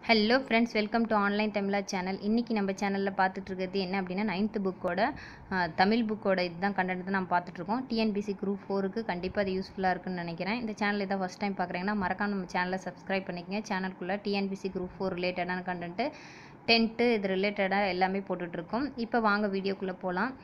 hello friends welcome to online Tamizha channel இன்றைக்கி நம்ம சேனலில் பார்த்துட்ருக்கிறது என்ன அப்படின்னா நைன்த்து புக்கோட தமிழ் புக்கோட இதுதான் கண்டென்ட் தான் நம்ம பார்த்துட்ருக்கோம் டிஎன்பிசி குரூப் ஃபோருக்கு கண்டிப்பாக அது யூஸ்ஃபுல்லாக இருக்குன்னு நினைக்கிறேன் இந்த சேனல் இதான் ஃபஸ்ட் டைம் பார்க்குறீங்கன்னா மறக்காம நம்ம சேனலை சப்ஸ்கிரைப் பண்ணிக்கங்க சேனலுக்குள்ளே டிஎன்பிசி குரூப் ஃபோர் ரிலேட்டடான கண்டென்ட்டு டென்த்து இது ரிலேட்டடாக எல்லாமே போட்டுட்ருக்கோம் இப்போ வாங்க வீடியோக்குள்ளே போகலாம்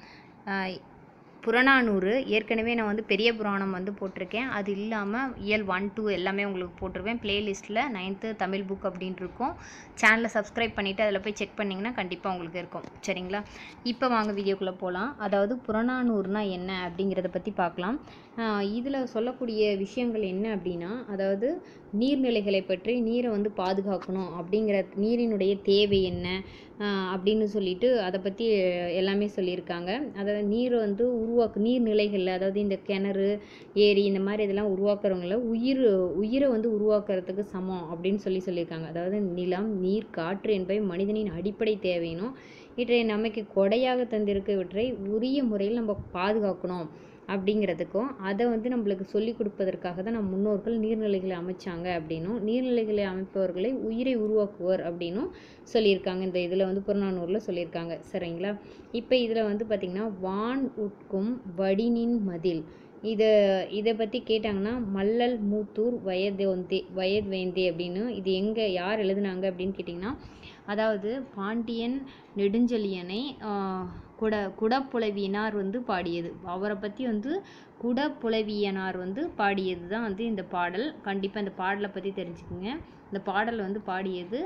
புறநானூறு ஏற்கனவே நான் வந்து பெரிய புராணம் வந்து போட்டிருக்கேன் அது இல்லாமல் இயல் ஒன் டூ எல்லாமே உங்களுக்கு போட்டிருப்பேன் ப்ளேலிஸ்ட்டில் நைன்த்து தமிழ் புக் அப்படின்ட்டு இருக்கும் சேனலை சப்ஸ்கிரைப் பண்ணிவிட்டு அதில் போய் செக் பண்ணிங்கன்னா கண்டிப்பாக உங்களுக்கு இருக்கும் சரிங்களா இப்போ வாங்க வீடியோக்குள்ளே போகலாம் அதாவது புறநானூறுனா என்ன அப்படிங்கிறத பற்றி பார்க்கலாம் இதில் சொல்லக்கூடிய விஷயங்கள் என்ன அப்படின்னா அதாவது நீர்நிலைகளை பற்றி நீரை வந்து பாதுகாக்கணும் அப்படிங்கிற நீரினுடைய தேவை என்ன அப்படின்னு சொல்லிட்டு அதை பற்றி எல்லாமே சொல்லியிருக்காங்க அதாவது நீர் வந்து உருவாக்கு நீர்நிலைகளில் அதாவது இந்த கிணறு ஏரி இந்த மாதிரி இதெல்லாம் உருவாக்குறவங்கள உயிர் உயிரை வந்து உருவாக்குறதுக்கு சமம் அப்படின்னு சொல்லி சொல்லியிருக்காங்க அதாவது நிலம் நீர் காற்று என்பவை மனிதனின் அடிப்படை தேவையினும் இவற்றை நமக்கு கொடையாக தந்திருக்க இவற்றை உரிய முறையில் நம்ம பாதுகாக்கணும் அப்படிங்கிறதுக்கும் அதை வந்து நம்மளுக்கு சொல்லி கொடுப்பதற்காக தான் நம்ம முன்னோர்கள் நீர்நிலைகளை அமைச்சாங்க அப்படின்னும் நீர்நிலைகளை அமைப்பவர்களை உயிரை உருவாக்குவர் அப்படின்னும் சொல்லியிருக்காங்க இந்த இதில் வந்து புறநானூரில் சொல்லியிருக்காங்க சரிங்களா இப்போ இதில் வந்து பார்த்திங்கன்னா வான் உட்கும் வடினின் மதில் இதை இதை பற்றி கேட்டாங்கன்னா மல்லல் மூத்தூர் வயதோந்தே வயத்வேந்தே அப்படின்னு இது எங்கே யார் எழுதுனாங்க அப்படின்னு கேட்டிங்கன்னா அதாவது பாண்டியன் நெடுஞ்செழியனை குட குடப்புலவியனார் வந்து பாடியது அவரை பற்றி வந்து குடப்புலவியனார் வந்து பாடியது தான் வந்து இந்த பாடல் கண்டிப்பாக இந்த பாடலை பற்றி தெரிஞ்சுக்கோங்க இந்த பாடல் வந்து பாடியது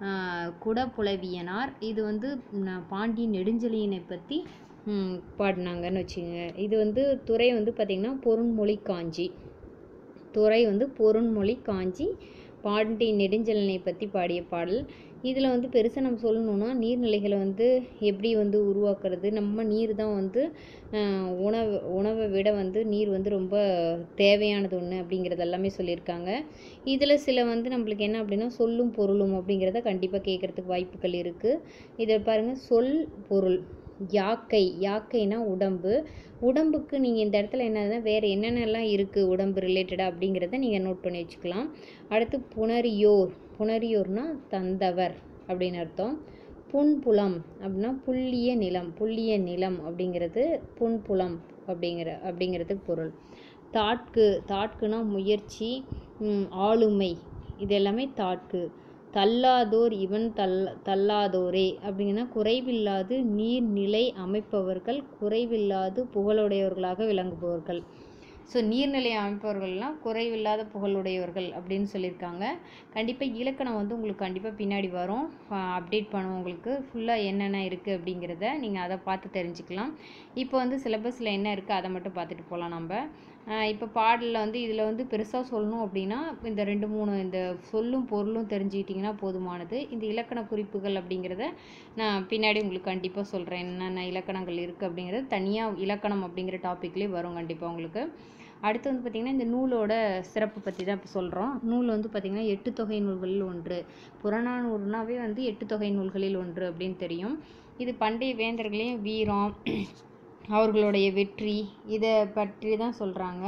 குடப்புலவியனார் இது வந்து பாண்டியன் நெடுஞ்செழியனை பற்றி பாடினாங்கன்னு வச்சுக்கோங்க இது வந்து துறை வந்து பார்த்திங்கன்னா பொருண்மொழி காஞ்சி துறை வந்து பொருண்மொழி காஞ்சி பாண்டி நெடுஞ்செழியனை பற்றி பாடிய பாடல் இதில் வந்து பெருசாக நம்ம சொல்லணுன்னா நீர்நிலைகளை வந்து எப்படி வந்து உருவாக்குறது நம்ம நீர் தான் வந்து உணவு உணவை விட வந்து நீர் வந்து ரொம்ப தேவையானது ஒன்று அப்படிங்கிறது எல்லாமே சொல்லியிருக்காங்க இதில் சில வந்து நம்மளுக்கு என்ன அப்படின்னா சொல்லும் பொருளும் அப்படிங்கிறத கண்டிப்பாக கேட்குறதுக்கு வாய்ப்புகள் இருக்குது இதை பாருங்கள் சொல் பொருள் யாக்கை யாக்கைனா உடம்பு உடம்புக்கு நீங்கள் இந்த இடத்துல என்னதுன்னா வேறு என்னென்னலாம் இருக்குது உடம்பு ரிலேட்டடாக அப்படிங்கிறத நீங்கள் நோட் பண்ணி வச்சுக்கலாம் அடுத்து புனரியோர் புனரியோர்னா தந்தவர் அப்படின்னு அர்த்தம் புன்புலம் அப்படின்னா புள்ளிய நிலம் புள்ளிய நிலம் அப்படிங்கிறது புன்புலம் அப்படிங்கிற அப்படிங்கிறதுக்கு பொருள் தாட்கு தாட்குனா முயற்சி ஆளுமை இது எல்லாமே தாட்கு தள்ளாதோர் இவன் தள் தள்ளாதோரே அப்படிங்கன்னா குறைவில்லாது நீர்நிலை அமைப்பவர்கள் குறைவில்லாது புகழுடையவர்களாக விளங்குபவர்கள் ஸோ நீர்நிலை அமைப்பவர்கள்லாம் குறைவில்லாத புகழுடையவர்கள் அப்படின்னு சொல்லியிருக்காங்க கண்டிப்பாக இலக்கணம் வந்து உங்களுக்கு கண்டிப்பாக பின்னாடி வரும் அப்டேட் பண்ணுவோம் உங்களுக்கு ஃபுல்லாக என்னென்ன இருக்குது அப்படிங்கிறத நீங்கள் அதை பார்த்து தெரிஞ்சுக்கலாம் இப்போ வந்து சிலபஸில் என்ன இருக்குது அதை மட்டும் பார்த்துட்டு போகலாம் நம்ம இப்போ பாடலில் வந்து இதில் வந்து பெருசாக சொல்லணும் அப்படின்னா இந்த ரெண்டு மூணு இந்த சொல்லும் பொருளும் தெரிஞ்சுக்கிட்டிங்கன்னா போதுமானது இந்த இலக்கண குறிப்புகள் அப்படிங்கிறத நான் பின்னாடி உங்களுக்கு கண்டிப்பாக சொல்கிறேன் என்னென்ன இலக்கணங்கள் இருக்குது அப்படிங்கிறது தனியாக இலக்கணம் அப்படிங்கிற டாப்பிக்லேயே வரும் கண்டிப்பாக உங்களுக்கு அடுத்து வந்து பார்த்திங்கன்னா இந்த நூலோட சிறப்பு பற்றி தான் இப்போ சொல்கிறோம் நூல் வந்து பார்த்திங்கன்னா எட்டு தொகை நூல்களில் ஒன்று புறநானூறுனாவே வந்து எட்டு தொகை நூல்களில் ஒன்று அப்படின்னு தெரியும் இது பண்டைய வேந்தர்களையும் வீரம் அவர்களுடைய வெற்றி இதை பற்றி தான் சொல்கிறாங்க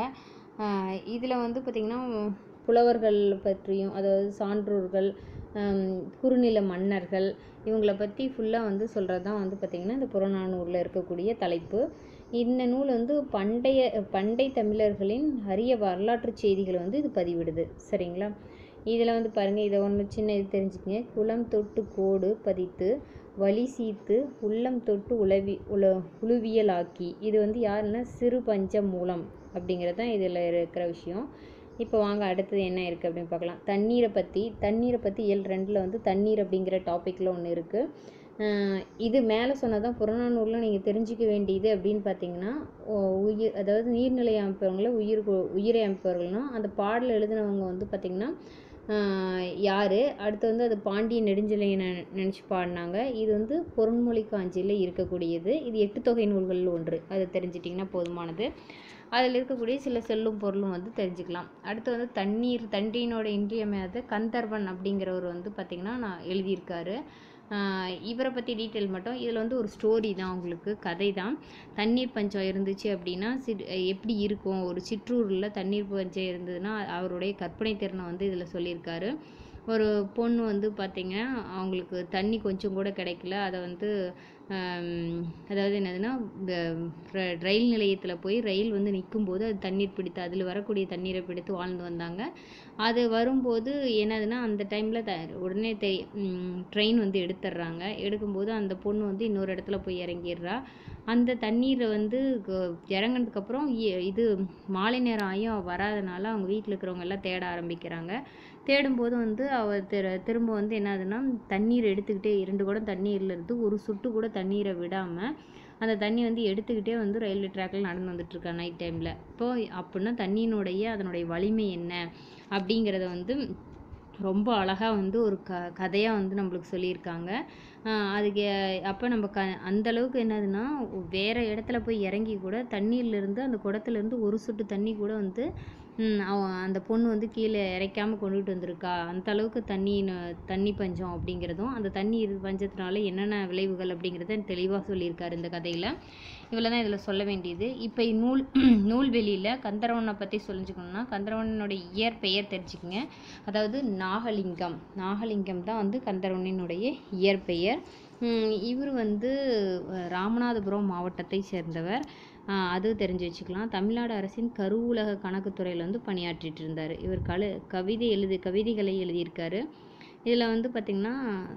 இதில் வந்து பார்த்திங்கன்னா புலவர்கள் பற்றியும் அதாவது சான்றோர்கள் குறுநில மன்னர்கள் இவங்கள பற்றி ஃபுல்லாக வந்து சொல்கிறது தான் வந்து பார்த்திங்கன்னா இந்த புறநானூரில் இருக்கக்கூடிய தலைப்பு இந்த நூல் வந்து பண்டைய பண்டை தமிழர்களின் அரிய வரலாற்று செய்திகளை வந்து இது பதிவிடுது சரிங்களா இதில் வந்து பாருங்கள் இதை ஒன்று சின்ன இது தெரிஞ்சுக்கங்க குளம் தொட்டு கோடு பதித்து வழி சீர்த்து உள்ளம் தொட்டு உளவி உல உழுவியலாக்கி இது வந்து யாருன்னா சிறு பஞ்ச மூலம் அப்படிங்கிறது தான் இதில் இருக்கிற விஷயம் இப்போ வாங்க அடுத்தது என்ன இருக்குது அப்படின்னு பார்க்கலாம் தண்ணீரை பற்றி தண்ணீரை பற்றி எல் ரெண்டில் வந்து தண்ணீர் அப்படிங்கிற டாப்பிக்கில் ஒன்று இருக்குது இது மேலே சொன்னதான் புறநானூரில் நீங்கள் தெரிஞ்சிக்க வேண்டியது அப்படின்னு பார்த்தீங்கன்னா உயிர் அதாவது நீர்நிலை அமைப்பவங்கள உயிர் உயிரை அமைப்பவர்கள்னால் அந்த பாடல் எழுதினவங்க வந்து பார்த்திங்கன்னா யார் அடுத்து வந்து அது பாண்டிய நெடுஞ்செழியனை நினச்சி பாடினாங்க இது வந்து பொருண்மொழி காஞ்சியில் இருக்கக்கூடியது இது எட்டு தொகை நூல்களில் ஒன்று அது தெரிஞ்சிட்டிங்கன்னா போதுமானது அதில் இருக்கக்கூடிய சில செல்லும் பொருளும் வந்து தெரிஞ்சுக்கலாம் அடுத்து வந்து தண்ணீர் தண்ணீரினோட இன்றியமையாத கந்தர்வன் அப்படிங்கிறவர் வந்து பார்த்திங்கன்னா நான் எழுதியிருக்காரு இவரை பற்றி டீட்டெயில் மட்டும் இதில் வந்து ஒரு ஸ்டோரி தான் உங்களுக்கு கதை தான் தண்ணீர் பஞ்சம் இருந்துச்சு அப்படின்னா சிட் எப்படி இருக்கும் ஒரு சிற்றூரில் தண்ணீர் பஞ்சம் இருந்ததுன்னா அவருடைய கற்பனை திறனை வந்து இதில் சொல்லியிருக்காரு ஒரு பொண்ணு வந்து பார்த்திங்க அவங்களுக்கு தண்ணி கொஞ்சம் கூட கிடைக்கல அதை வந்து ஆம், அதாவது என்னதுன்னா இந்த ர- ரயில் நிலையத்தில் போய் ரயில் வந்து நிற்கும்போது அது தண்ணீர் பிடித்து அதில் வரக்கூடிய தண்ணீரை பிடித்து வாழ்ந்து வந்தாங்க அது வரும்போது என்னதுன்னா அந்த டைமில் த உடனே தெ ட்ரெயின் வந்து எடுத்துடுறாங்க எடுக்கும்போது அந்த பொண்ணு வந்து இன்னொரு இடத்துல போய் இறங்கிடுறா அந்த தண்ணீரை வந்து க- இறங்குனதுக்கப்புறம் இ- இது மாலை நேரம் ஆகியும் அவ வராதனால அவங்க வீட்டில் இருக்கிறவங்க எல்லாம் தேட ஆரம்பிக்கிறாங்க தேடும்போது வந்து அவ திரு திரும்ப வந்து என்னதுன்னா தண்ணீர் எடுத்துக்கிட்டே இரண்டு குடம் தண்ணீர்ல இருந்து ஒரு சொட்டு கூட தண்ணீரை விடாமல் அந்த தண்ணி வந்து எடுத்துக்கிட்டே வந்து ரயில்வே ட்ராக்ல நடந்து வந்துட்டு இருக்கா நைட் டைமில் இப்போ அப்படின்னா தண்ணியினுடைய அதனுடைய வலிமை என்ன அப்படிங்கிறத வந்து ரொம்ப அழகாக வந்து ஒரு க கதையாக வந்து நம்மளுக்கு சொல்லியிருக்காங்க ஆஹ் அதுக்கு அப்போ நம்ம க அந்த அளவுக்கு என்னதுன்னா வேறு இடத்துல போய் இறங்கி கூட தண்ணீர்லேருந்து அந்த குடத்துலேருந்து ஒரு சொட்டு தண்ணி கூட வந்து ம், அவன் அந்த பொண்ணு வந்து கீழே இறைக்காம கொண்டுகிட்டு வந்திருக்கா அந்த அளவுக்கு தண்ணி ந- தண்ணி பஞ்சம் அப்படிங்கிறதும் அந்த தண்ணி இது பஞ்சத்தினால என்னென்ன விளைவுகள் அப்படிங்கிறத தெளிவாக சொல்லியிருக்காரு இந்த கதையில் இவ்வளோ தான் இதில் சொல்ல வேண்டியது இப்போ நூல் நூல்வெளியில் கந்தரவனை பற்றி சொல்லிச்சுக்கணும்னா கந்தரவனுடைய இயற்பெயர் தெரிஞ்சுக்கங்க அதாவது நாகலிங்கம் நாகலிங்கம் தான் வந்து கந்தரவனினுடைய இயற்பெயர் இவர் வந்து அஹ், ராமநாதபுரம் மாவட்டத்தை சேர்ந்தவர் ஆஹ் அது தெரிஞ்சு வச்சுக்கலாம் தமிழ்நாடு அரசின் கருவூலக கணக்குத்துறையில் வந்து பணியாற்றிட்டு இருந்தார் இவர் கழு கவிதை எழுதி கவிதைகளை எழுதியிருக்காரு இதில் வந்து பார்த்திங்கன்னா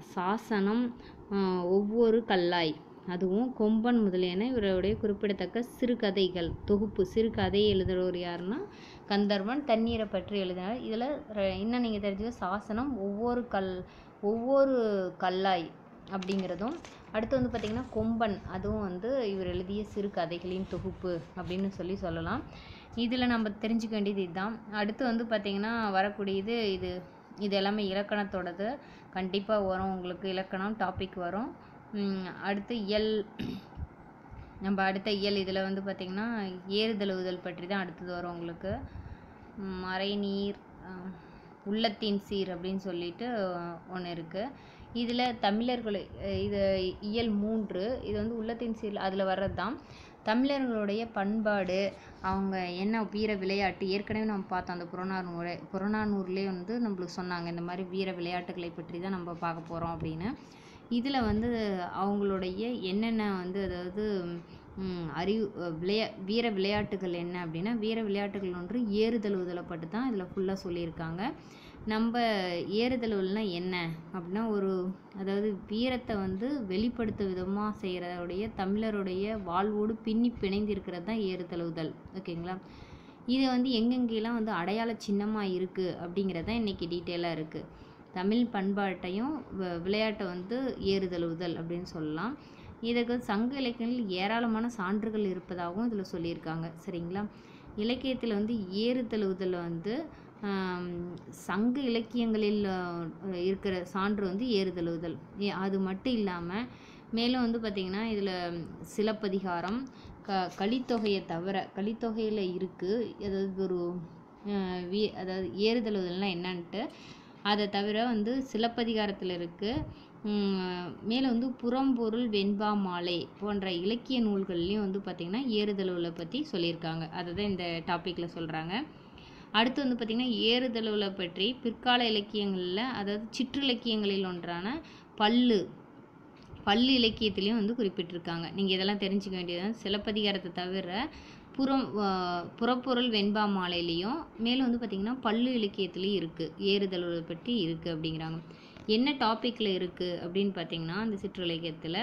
சாசனம் ஆஹ் ஒவ்வொரு கல்லாய் அதுவும் கொம்பன் முதலியன இவருடைய குறிப்பிடத்தக்க சிறுகதைகள் தொகுப்பு சிறுகதை எழுதுறவர் யாருன்னா கந்தர்வன் தண்ணீரை பற்றி எழுதினார் இதில் இன்னும் நீங்கள் தெரிஞ்சுக்க சாசனம் ஒவ்வொரு கல் ஒவ்வொரு கல்லாய் அப்படிங்கிறதும் அடுத்து வந்து பார்த்திங்கன்னா கொம்பன் அதுவும் வந்து இவர் எழுதிய சிறு கதைகளின் தொகுப்பு அப்படின்னு சொல்லி சொல்லலாம் இதில் நம்ம தெரிஞ்சுக்க வேண்டியது இதுதான் அடுத்து வந்து பார்த்திங்கன்னா வரக்கூடியது இது இது எல்லாமே இலக்கணத்தோடது கண்டிப்பாக வரும் உங்களுக்கு இலக்கணம் டாபிக் வரும் உம், அடுத்து இயல் நம்ம அடுத்த இயல் இதில் வந்து பார்த்திங்கன்னா ஏறுதழுவுதல் பற்றி தான் அடுத்தது வரும் உங்களுக்கு உம், மறைநீர் அஹ், உள்ளத்தின் சீர் அப்படின்னு சொல்லிட்டு ஒன்று இருக்குது இதில் தமிழர்கள் அஹ், இது இயல் மூன்று இது வந்து உள்ளத்தின் சீர் அதில் வர்றது தான் தமிழர்களுடைய பண்பாடு அவங்க என்ன வீர விளையாட்டு ஏற்கனவே நம்ம பார்த்தோம் அந்த புறநானூறு புறநானூறுலேயே வந்து நம்மளுக்கு சொன்னாங்க இந்த மாதிரி வீர விளையாட்டுகளை பற்றி தான் நம்ம பார்க்க போகிறோம் அப்படின்னு இதில் வந்து அவங்களுடைய என்னென்ன வந்து அதாவது ம், அறிவு அஹ், விளையா வீர விளையாட்டுகள் என்ன அப்படின்னா வீர விளையாட்டுகள் ஒன்று ஏறுதழுவுதலை பற்றி தான் இதில் ஃபுல்லாக சொல்லியிருக்காங்க நம்ம ஏறுதழுவல்னா என்ன அப்படின்னா ஒரு அதாவது வீரத்தை வந்து வெளிப்படுத்த விதமாக செய்கிறதுடைய தமிழருடைய வாழ்வோடு பின்னி பிணைந்து இருக்கிறது தான் ஏறுதழுவுதல் ஓகேங்களா இது வந்து எங்கெங்கெல்லாம் வந்து அடையாள சின்னமாக இருக்குது அப்படிங்கிறது தான் இன்றைக்கி டீட்டெயிலாக இருக்குது தமிழ் பண்பாட்டையும் வ- விளையாட்டை வந்து ஏறுதழுவுதல் அப்படின்னு சொல்லலாம் இதுக்கு சங்க இலக்கியங்களில் ஏராளமான சான்றுகள் இருப்பதாகவும் இதில் சொல்லியிருக்காங்க சரிங்களா இலக்கியத்தில் வந்து ஏறுதழுவுதல் வந்து ஆம், சங்க இலக்கியங்களில் அஹ், இருக்கிற சான்று வந்து ஏறுதழுவுதல் ஏ- அது மட்டும் இல்லாமல் மேலும் வந்து பார்த்திங்கன்னா இதில் சிலப்பதிகாரம் க கலித்தொகையை தவிர கலித்தொகையில் இருக்குது அதாவது ஒரு அஹ், வீ அதாவது ஏறுதழுவுதல்னால் என்னன்ட்டு அதை தவிர வந்து சிலப்பதிகாரத்தில் இருக்குது மேலே வந்து புறம்பொருள் வெண்பா மாலை போன்ற இலக்கிய நூல்கள்லையும் வந்து பார்த்திங்கன்னா ஏறுதழுவலை பற்றி சொல்லியிருக்காங்க அதை தான் இந்த டாப்பிக்கில் சொல்கிறாங்க அடுத்து வந்து பார்த்திங்கன்னா ஏறுதழுவலை பற்றி பிற்கால இலக்கியங்களில் அதாவது சிற்றிலக்கியங்களில் ஒன்றான பல்லு பல்லு இலக்கியத்திலையும் வந்து குறிப்பிட்டிருக்காங்க நீங்கள் இதெல்லாம் தெரிஞ்சுக்க வேண்டியது சிலப்பதிகாரத்தை தவிர புறம் ஆஹ் புறப்பொருள் வெண்பா மாலையிலையும் மேலும் வந்து பார்த்திங்கன்னா பல்லு இலக்கியத்துலேயும் இருக்குது ஏறுதழுவலை பற்றி இருக்குது அப்படிங்கிறாங்க என்ன டாப்பிக்கில் இருக்குது அப்படின்னு பார்த்தீங்கன்னா அந்த சிற்றிலக்கியத்தில்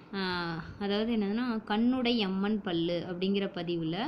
அதாவது என்னதுன்னா கண்ணுடை அம்மன் பல்லு அப்படிங்கிற பதிவில்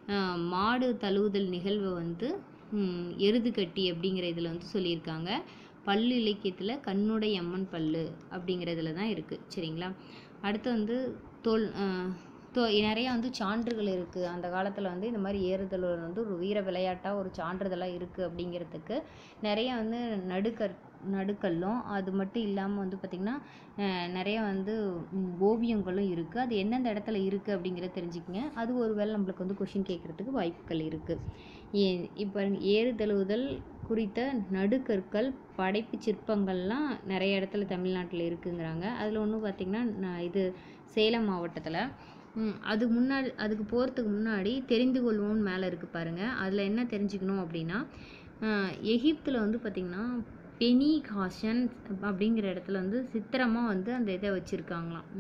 மாடு தழுவுதல் நிகழ்வை வந்து ம், எருது கட்டி அப்படிங்கிற இதில் வந்து சொல்லியிருக்காங்க பல்லு இலக்கியத்தில் கண்ணுடை அம்மன் பல்லு அப்படிங்கிறதுல தான் இருக்குது சரிங்களா அடுத்து வந்து தோல் ஆஹ் தோ நிறையா வந்து சான்றுகள் இருக்குது அந்த காலத்தில் வந்து இந்த மாதிரி ஏறுதல் வந்து ஒரு வீர விளையாட்டாக ஒரு சான்றிதழாக இருக்குது அப்படிங்கிறதுக்கு நிறையா வந்து நடுக்கற் நடுக்கல்லும் அது மட்டும் இல்லாமல் வந்து பார்த்திங்கன்னா நிறைய வந்து ம், ஓவியங்களும் இருக்குது அது எந்தெந்த இடத்துல இருக்குது அப்படிங்கிறத தெரிஞ்சுக்கங்க அது ஒரு வேளை நம்மளுக்கு வந்து கொஷின் கேட்குறதுக்கு வாய்ப்புகள் இருக்குது இப்போ ஏறுதழுவுதல் குறித்த நடுக்கற்கள் படைப்பு சிற்பங்கள்லாம் நிறைய இடத்துல தமிழ்நாட்டில் இருக்குங்கிறாங்க அதில் ஒன்று பார்த்திங்கன்னா நான் இது சேலம் மாவட்டத்தில் ம், அது முன்னாடி அதுக்கு போகிறதுக்கு முன்னாடி தெரிந்து கொள்வோம்னு மேலே இருக்குது பாருங்கள் அதில் என்ன தெரிஞ்சுக்கணும் அப்படின்னா எகிப்தில் வந்து பார்த்திங்கன்னா பெனிகாஷன் அப்படிங்கிற இடத்துல வந்து சித்திரமாக வந்து அந்த இதை வச்சுருக்காங்களாம்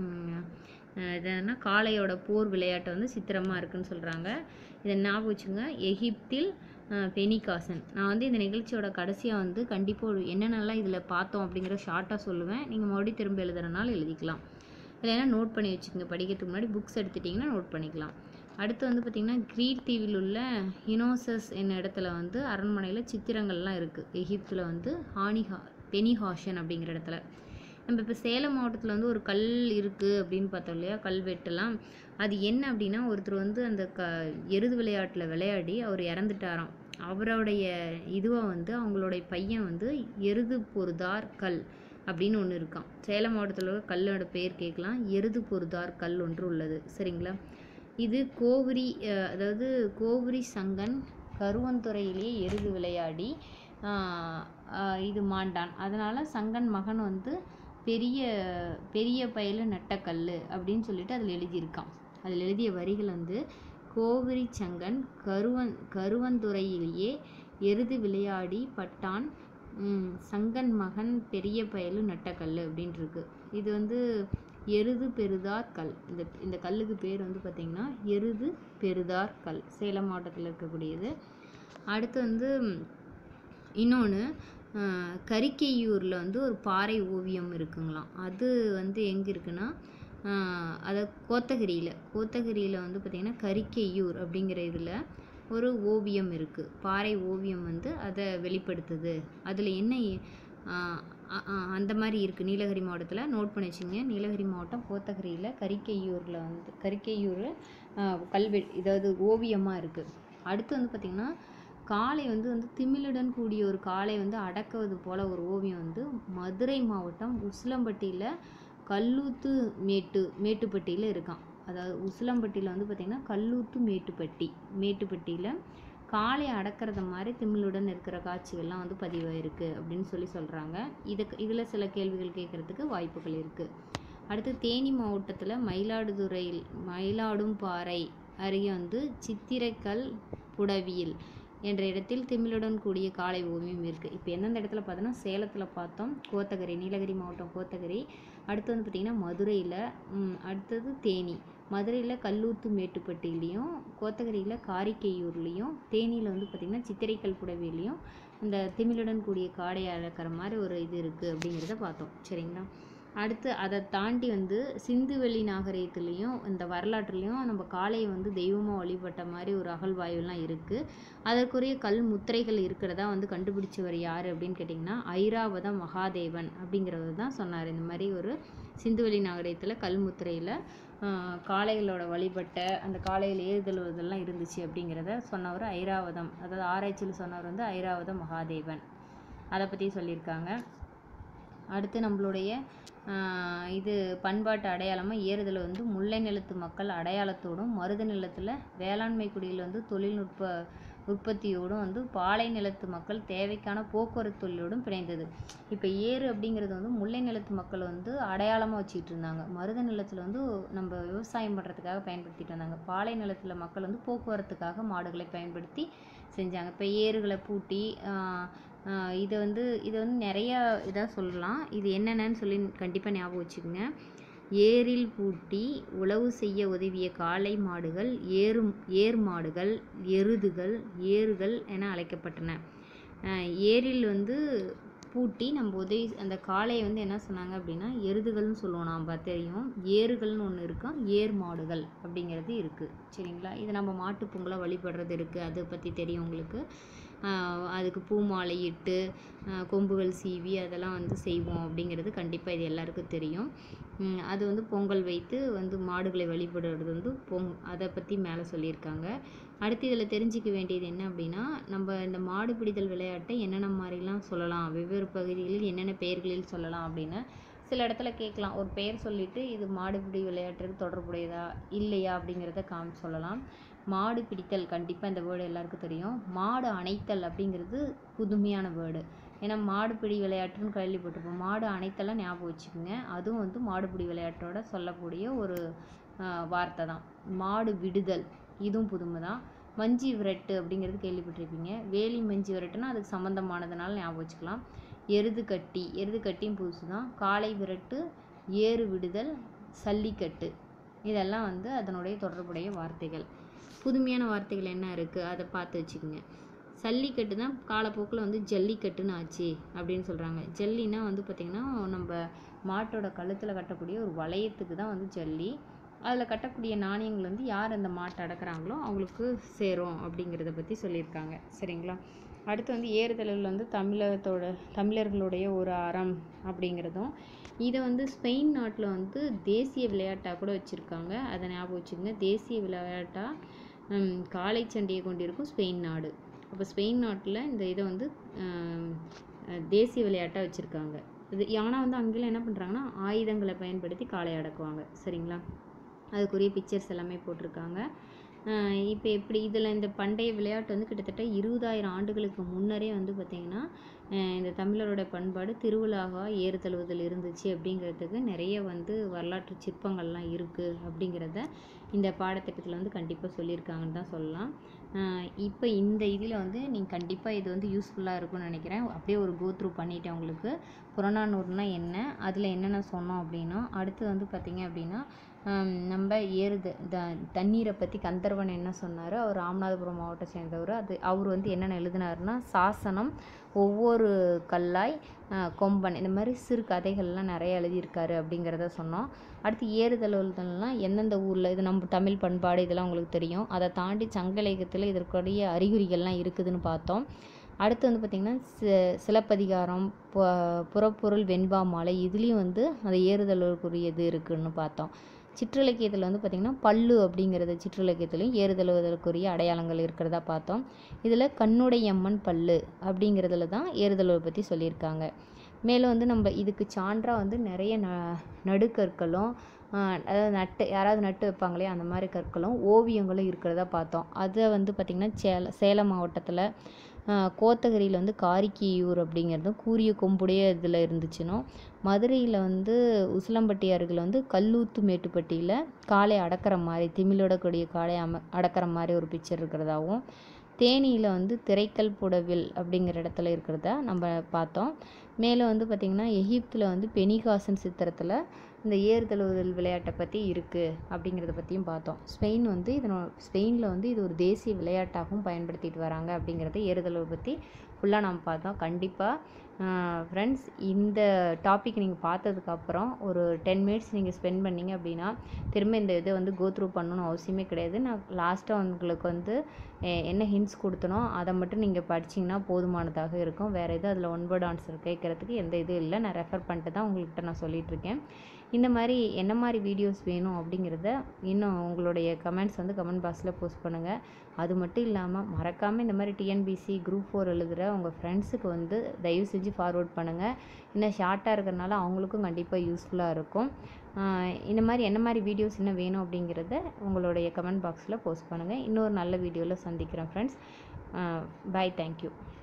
இது என்ன காளையோட போர் விளையாட்டு வந்து சித்திரமாக இருக்குன்னு சொல்கிறாங்க இதை ஞாபகம் வச்சுங்க எகிப்தில் அஹ், பெனிகாசன் நான் வந்து இந்த நிகழ்ச்சியோட கடைசியாக வந்து கண்டிப்பாக என்னென்னலாம் இதில் பார்த்தோம் அப்படிங்கிற ஷார்ட்டாக சொல்லுவேன் நீங்கள் மறுபடியும் திரும்ப எழுதுறனால எழுதிக்கலாம் இல்லைன்னா நோட் பண்ணி வச்சுக்கோங்க படிக்கிறதுக்கு முன்னாடி புக்ஸ் எடுத்துட்டிங்கன்னா நோட் பண்ணிக்கலாம் அடுத்து வந்து பார்த்திங்கன்னா கிரீட் தீவில் உள்ள இனோசஸ் என்ன இடத்துல வந்து அரண்மனையில் சித்திரங்கள்லாம் இருக்குது எகிப்தில் வந்து ஹானிஹா பெனிஹாஷன் அப்படிங்கிற இடத்துல நம்ம இப்போ சேலம் மாவட்டத்தில் வந்து ஒரு கல் இருக்குது அப்படின்னு பார்த்தோம் இல்லையா கல்வெட்டுலாம் அது என்ன அப்படின்னா ஒருத்தர் வந்து அந்த க எருது விளையாட்டில் விளையாடி அவர் இறந்துட்டாராம் அவருடைய இதுவாக வந்து அவங்களுடைய பையன் வந்து எருது பொருதார் கல் அப்படின்னு ஒன்று இருக்கான் சேலம் மாவட்டத்தில் உள்ள கல்லோட பேர் கேட்கலாம் எருது பொருதார் கல் ஒன்று உள்ளது சரிங்களா இது கோவரி அஹ், அதாவது கோவரி சங்கன் கருவந்துறையிலேயே எருது விளையாடி ஆஹ், ஆஹ், இது மாண்டான் அதனால் சங்கன் மகன் வந்து பெரிய பெரிய பயலு நட்ட கல் அப்படின்னு சொல்லிட்டு அதில் எழுதியிருக்கான் அதில் எழுதிய வரிகள் வந்து கோவரி சங்கன் கருவன் கருவந்துறையிலேயே எருது விளையாடி பட்டான் ம், சங்கன் மகன் பெரிய பயலு நட்ட கல் அப்படின்ட்டு இருக்கு இது வந்து எருது பெருதார் கல் இந்த இந்த கல்லுக்கு பேர் வந்து பார்த்திங்கன்னா எருது பெருதார் கல் சேலம் மாவட்டத்தில் இருக்கக்கூடியது அடுத்து வந்து இன்னொன்று கரிக்கையூரில் வந்து ஒரு பாறை ஓவியம் இருக்குங்களாம் அது வந்து எங்கே இருக்குன்னா ஆஹ் அதாவது கோத்தகிரியில் கோத்தகிரியில் வந்து பார்த்திங்கன்னா கரிக்கையூர் அப்படிங்கிற இதில் ஒரு ஓவியம் இருக்குது பாறை ஓவியம் வந்து அதை வெளிப்படுத்துது அதில் என்ன இ- ஆஹ் அ- அ- அந்த மாதிரி இருக்குது நீலகிரி மாவட்டத்தில் நோட் பண்ணி வச்சுங்க நீலகிரி மாவட்டம் கோத்தகிரியில் கரிக்கையூரில் வந்து கரிக்கையூர் கல்வெ இதாவது ஓவியமாக இருக்குது அடுத்து வந்து பார்த்திங்கன்னா காளை வந்து வந்து திமிலுடன் கூடிய ஒரு காளை வந்து அடக்குவது போல ஒரு ஓவியம் வந்து மதுரை மாவட்டம் உசிலம்பட்டியில் கல்லூத்து மேட்டு மேட்டுப்பட்டியில் இருக்கான் அதாவது உசிலம்பட்டியில் வந்து பார்த்திங்கன்னா கல்லூத்து மேட்டுப்பட்டி மேட்டுப்பட்டியில் காளை அடக்கிறத மாதிரி திமிலுடன் இருக்கிற காட்சிகள்லாம் வந்து பதிவாயிருக்கு அப்படின்னு சொல்லி சொல்கிறாங்க இதுக்கு இதில் சில கேள்விகள் கேட்குறதுக்கு வாய்ப்புகள் இருக்குது அடுத்து தேனி மாவட்டத்தில் மயிலாடுதுறையில் மயிலாடும்பாறை அருகே வந்து சித்திரைக்கல் புடவியில் என்ற இடத்தில் திமிலுடன் கூடிய காளை ஓவியம் இருக்குது இப்போ எந்தெந்த இடத்துல பார்த்தோன்னா சேலத்தில் பார்த்தோம் கோத்தகிரி நீலகிரி மாவட்டம் கோத்தகிரி அடுத்து வந்து பார்த்திங்கன்னா மதுரையில் அடுத்தது தேனி மதுரையில் கல்லூத்து மேட்டுப்பட்டிலையும் கோத்தகிரியில் காரிக்கையூர்லேயும் தேனியில் வந்து பார்த்திங்கன்னா சித்திரைக்கல் புடவிலையும் இந்த திமிலுடன் கூடிய காடை அழக்கிற மாதிரி ஒரு இது இருக்குது அப்படிங்கிறத பார்த்தோம் சரிங்களா அடுத்து அதை தாண்டி வந்து சிந்துவெளி நாகரிகத்துலேயும் இந்த வரலாற்றுலேயும் நம்ம காளையை வந்து தெய்வமாக வழிபட்ட மாதிரி ஒரு அகழ்வாய்வுலாம் இருக்குது அதற்குரிய கல் முத்திரைகள் இருக்கிறதா வந்து கண்டுபிடிச்சவர் யார் அப்படின்னு கேட்டிங்கன்னா ஐராவத மகாதேவன் அப்படிங்கிறவர் தான் சொன்னார் இந்த மாதிரி ஒரு சிந்துவெளி நாகரிகத்தில் கல் முத்திரையில் காளைகளோட வழிபட்ட அந்த காளையில் ஏறுதல் இதெல்லாம் இருந்துச்சு அப்படிங்கிறத சொன்னவர் ஐராவதம் அதாவது ஆராய்ச்சியில் சொன்னவர் வந்து ஐராவத மகாதேவன் அதை பற்றி சொல்லியிருக்காங்க அடுத்து நம்மளுடைய ஆஹ், இது பண்பாட்டு அடையாளமாக ஏறுதல் வந்து முல்லை நிலத்து மக்கள் அடையாளத்தோடும் மருத நிலத்தில் வேளாண்மை குடியில் வந்து தொழில்நுட்ப உற்பத்தியோடும் வந்து பாலை நிலத்து மக்கள் தேவைக்கான போக்குவரத்து தொழிலோடும் பிணைந்தது இப்போ ஏறு அப்படிங்கிறது வந்து முல்லை நிலத்து மக்கள் வந்து அடையாளமாக வச்சுக்கிட்டு இருந்தாங்க மருத நிலத்தில் வந்து நம்ம விவசாயம் பண்ணுறதுக்காக பயன்படுத்திட்டு வந்தாங்க பாலை நிலத்தில் மக்கள் வந்து போக்குவரத்துக்காக மாடுகளை பயன்படுத்தி செஞ்சாங்க இப்போ ஏறுகளை பூட்டி ஆஹ், ஆஹ் இதை வந்து இதை வந்து நிறையா இதாக சொல்லலாம் இது என்னென்னு சொல்லி கண்டிப்பாக ஞாபகம் வச்சுக்கோங்க ஏரில் பூட்டி உழவு செய்ய உதவிய காளை மாடுகள் ஏறும் ஏர் மாடுகள் எருதுகள் ஏறுகள் என அழைக்கப்பட்டன ஆஹ் ஏரில் வந்து பூட்டி நம்ம உதவி அந்த காளையை வந்து என்ன சொன்னாங்க அப்படின்னா எருதுகள்னு சொல்லுவோம் நாம் தெரியும் ஏறுகள்னு ஒன்று இருக்கும் ஏர் மாடுகள் அப்படிங்கிறது இருக்குது சரிங்களா இது நம்ம மாட்டுப் பொங்கலை வழிபடுறது இருக்குது அதை பற்றி தெரியும் உங்களுக்கு ஆஹ் அதுக்கு பூ மாலை இட்டு ஆஹ் கொம்புகள் சீவி அதெல்லாம் வந்து செய்வோம் அப்படிங்கிறது கண்டிப்பாக இது எல்லாருக்கும் தெரியும் உம் அது வந்து பொங்கல் வைத்து வந்து மாடுகளை வழிபடுறது வந்து பொங் அதை பற்றி மேலே சொல்லியிருக்காங்க அடுத்து இதில் தெரிஞ்சிக்க வேண்டியது என்ன அப்படின்னா நம்ம இந்த மாடு பிடித்தல் விளையாட்டை என்னென்ன மாதிரிலாம் சொல்லலாம் வெவ்வேறு பகுதிகளில் என்னென்ன பெயர்களில் சொல்லலாம் அப்படின்னு சில இடத்துல கேட்கலாம் ஒரு பெயர் சொல்லிட்டு இது மாடுபிடி விளையாட்டுக்கு தொடர்புடையதா இல்லையா அப்படிங்கிறத காமி சொல்லலாம் மாடு பிடித்தல் கண்டிப்பாக இந்த வேர்டு எல்லாருக்கும் தெரியும் மாடு அணைத்தல் அப்படிங்கிறது புதுமையான வேர்டு ஏன்னா மாடுபிடி விளையாட்டுன்னு கேள்விப்பட்டிருப்போம் மாடு அணைத்தலாம் ஞாபகம் வச்சுக்கோங்க அதுவும் வந்து மாடுபிடி விளையாட்டோட சொல்லக்கூடிய ஒரு ஆஹ், வார்த்தை தான் மாடு விடுதல் இதுவும் புதுமை தான் மஞ்சி விரட்டு அப்படிங்கிறது கேள்விப்பட்டிருப்பீங்க வேலி மஞ்சி விரட்டுனா அதுக்கு சம்மந்தமானதுனால ஞாபகம் வச்சுக்கலாம் எருது கட்டி எருது கட்டியும் புதுசு தான் காளை விரட்டு ஏறு விடுதல் சல்லிக்கட்டு இதெல்லாம் வந்து அதனுடைய தொடர்புடைய வார்த்தைகள் புதுமையான வார்த்தைகள் என்ன இருக்குது அதை பார்த்து வச்சுக்கோங்க சல்லிக்கட்டு தான் காலப்போக்கில் வந்து ஜல்லிக்கட்டுன்னு ஆச்சு அப்படின்னு சொல்கிறாங்க ஜல்லினா வந்து பார்த்திங்கன்னா நம்ம மாட்டோட கழுத்தில் கட்டக்கூடிய ஒரு வளையத்துக்கு தான் வந்து ஜல்லி அதில் கட்டக்கூடிய நாணயங்கள் வந்து யார் அந்த மாட்டை அடக்குறாங்களோ அவங்களுக்கு சேரும் அப்படிங்கிறத பற்றி சொல்லியிருக்காங்க சரிங்களா அடுத்து வந்து ஏறுதலில் வந்து தமிழகத்தோட தமிழர்களுடைய ஒரு அறம் அப்படிங்கிறதும் இதை வந்து ஸ்பெயின் நாட்டில் வந்து தேசிய விளையாட்டாக கூட வச்சுருக்காங்க அதை ஞாபகம் வச்சுக்கோங்க தேசிய விளையாட்டாக காளை சண்டையை கொண்டிருக்கும் ஸ்பெயின் நாடு அப்போ ஸ்பெயின் நாட்டில் இந்த இதை வந்து ஆம், அஹ், தேசிய விளையாட்டாக வச்சுருக்காங்க இது ஆனால் வந்து அங்கெல்லாம் என்ன பண்ணுறாங்கன்னா ஆயுதங்களை பயன்படுத்தி காளை அடக்குவாங்க சரிங்களா அதுக்குரிய பிக்சர்ஸ் எல்லாமே போட்டிருக்காங்க இப்போ எப்படி இதில் இந்த பண்டைய விளையாட்டு வந்து கிட்டத்தட்ட இருபதாயிரம் ஆண்டுகளுக்கு முன்னரே வந்து பார்த்திங்கன்னா அஹ் இந்த தமிழரோட பண்பாடு திருவிழாவா ஏறு தழுவுதல் இருந்துச்சு அப்படிங்கிறதுக்கு நிறைய வந்து வரலாற்று சிற்பங்கள்லாம் இருக்குது அப்படிங்கிறத இந்த பாடத்திட்டத்தில் வந்து கண்டிப்பாக சொல்லியிருக்காங்கன்னு தான் சொல்லலாம் இப்போ இந்த இதில் வந்து நீங்கள் கண்டிப்பாக இது வந்து யூஸ்ஃபுல்லாக இருக்கும்னு நினைக்கிறேன் அப்படியே ஒரு கோ த்ரூ பண்ணிட்டேன் உங்களுக்கு புறநானூறுனா என்ன அதில் என்னென்ன சொன்னோம் அப்படின்னா அடுத்து வந்து பார்த்திங்க அப்படின்னா ஆம், நம்ம ஏறுது த தண்ணீரை பற்றி கந்தர்வன் என்ன சொன்னார் அவர் ராமநாதபுரம் மாவட்டம் சேர்ந்தவர் அது அவர் வந்து என்னென்ன எழுதினாருன்னா சாசனம் ஒவ்வொரு கல்லாய் ஆ, கொம்பன் இந்த மாதிரி சிறு கதைகள்லாம் நிறைய எழுதியிருக்காரு அப்படிங்கிறத சொன்னோம் அடுத்து ஏறுதழுவுதல்லாம் எந்தெந்த ஊரில் இது நம்ம தமிழ் பண்பாடு இதெல்லாம் உங்களுக்கு தெரியும் அதை தாண்டி சங்க இலக்கியத்தில் இதற்குரிய அறிகுறிகள்லாம் இருக்குதுன்னு பார்த்தோம் அடுத்து வந்து பார்த்திங்கன்னா சி சிலப்பதிகாரம் பு- புறப்பொருள் வெண்பா மாலை இதுலேயும் வந்து அந்த ஏறுதலுக்குரியது இருக்குன்னு பார்த்தோம் சிற்றிலக்கியத்தில் வந்து பார்த்திங்கன்னா பல்லு அப்படிங்கிறது சிற்றிலக்கியத்துலையும் ஏறுதழுவதற்குரிய அடையாளங்கள் இருக்கிறதா பார்த்தோம் இதில் கண்ணுடையம்மன் பல்லு அப்படிங்கிறதுல தான் ஏறுதழுவை பற்றி சொல்லியிருக்காங்க மேலும் வந்து நம்ம இதுக்கு சான்றாக வந்து நிறைய ந நடுக்கற்களும் ஆஹ் அதாவது நட்டு யாராவது நட்டு வைப்பாங்களே அந்த மாதிரி கற்களும் ஓவியங்களும் இருக்கிறதா பார்த்தோம் அதை வந்து பார்த்திங்கன்னா சேல சேலம் மாவட்டத்தில் கோத்தகிரியில் வந்து காரிக்கியூர் அப்படிங்கிறதும் கூரிய கொம்புடைய இதில் இருந்துச்சுன்னும் மதுரையில் வந்து உசிலம்பட்டி அருகில் வந்து கல்லூத்து மேட்டுப்பட்டியில் காளை அடக்கிற மாதிரி திமிழோடக்கூடிய காளை அம அடக்கிற மாதிரி ஒரு பிக்சர் இருக்கிறதாவும் தேனியில் வந்து திரைக்கல் புடவில் அப்படிங்கிற இடத்துல இருக்கிறதா நம்ம பார்த்தோம் மேலும் வந்து பார்த்திங்கன்னா எகிப்தில் வந்து பெனிகாசன் சித்திரத்தில் இந்த ஏறுதழுவுதல் விளையாட்டை பற்றி இருக்குது அப்படிங்கிறத பற்றியும் பார்த்தோம் ஸ்பெயின் வந்து இதனோ ஸ்பெயினில் வந்து இது ஒரு தேசிய விளையாட்டாகவும் பயன்படுத்திட்டு வராங்க அப்படிங்கிறத ஏறுதழுவை பற்றி ஃபுல்லாக நம்ம பார்த்தோம் கண்டிப்பாக ஃப்ரெண்ட்ஸ் இந்த டாபிக் நீங்கள் பார்த்ததுக்கப்புறம் ஒரு டென் மினிட்ஸ் நீங்கள் ஸ்பெண்ட் பண்ணீங்க அப்படின்னா திரும்ப இந்த இதை வந்து கோ த்ரூ பண்ணணும்னு அவசியமே கிடையாது நான் லாஸ்ட்டாக உங்களுக்கு வந்து எ- என்ன ஹிண்ட்ஸ் கொடுத்தனோ அதை மட்டும் நீங்கள் படிச்சிங்கன்னா போதுமானதாக இருக்கும் வேறு எதுவும் அதில் ஒன்பது ஆன்சர் கேட்குறதுக்கு எந்த இதுவும் இல்லை நான் ரெஃபர் பண்ணிட்டு தான் உங்கள்கிட்ட நான் சொல்லிட்டு இருக்கேன் இந்த மாதிரி என்ன மாதிரி வீடியோஸ் வேணும் அப்படிங்கிறத இன்னும் உங்களுடைய கமெண்ட்ஸ் வந்து கமெண்ட் பாக்ஸில் போஸ்ட் பண்ணுங்கள் அது மட்டும் இல்லாமல் மறக்காமல் இந்த மாதிரி டிஎன்பிசி குரூப் ஃபோர் எழுதுகிற உங்கள் ஃப்ரெண்ட்ஸுக்கு வந்து தயவு செஞ்சு ஃபார்வர்ட் பண்ணுங்கள் இன்னும் ஷார்ட்டாக இருக்கிறனால அவங்களுக்கும் கண்டிப்பாக யூஸ்ஃபுல்லாக இருக்கும் ஆஹ் இந்த மாதிரி என்ன மாதிரி வீடியோஸ் இன்னும் வேணும் அப்படிங்கிறத உங்களுடைய கமெண்ட் பாக்ஸில் போஸ்ட் பண்ணுங்கள் இன்னொரு நல்ல வீடியோவில் சந்திக்கிறேன் ஃப்ரெண்ட்ஸ் பாய் தேங்க்யூ